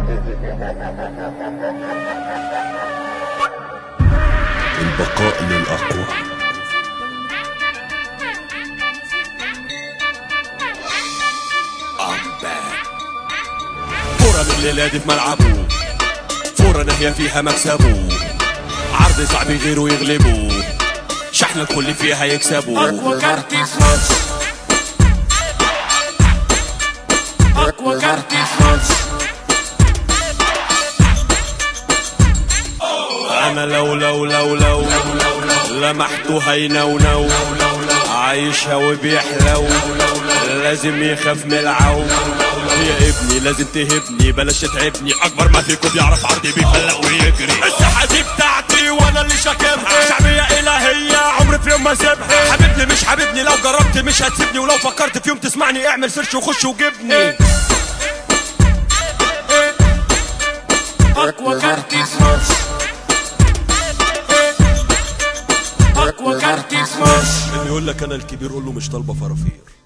البقاء للأقوى كرة من الليلة دي في ملعبه فورة ناهية فيها مكسبه عرض صعب غيره يغلبه شحن الكل فيها يكسبه اقوى كارت في مصر اقوى كارت في مصر انا لو لو لو لو لمحته هينونو عايشها وبيحلو لازم يخاف من العو يا ابني لازم تهبني بلاش تتعبني اكبر ما فيكم بيعرف عرضي بيفلق ويجري الساحه دي بتاعتي وانا اللي شاكرها شعبيه الهيه عمري في يوم ما سيبها حبيبني مش حبيبني لو جربت مش هتسيبني ولو فكرت في يوم تسمعني اعمل سيرش وخش وجبني اقوى كارت في مصر اقوى كارت في مصر اللي يقول لك انا الكبير قول له مش طالبه فرافير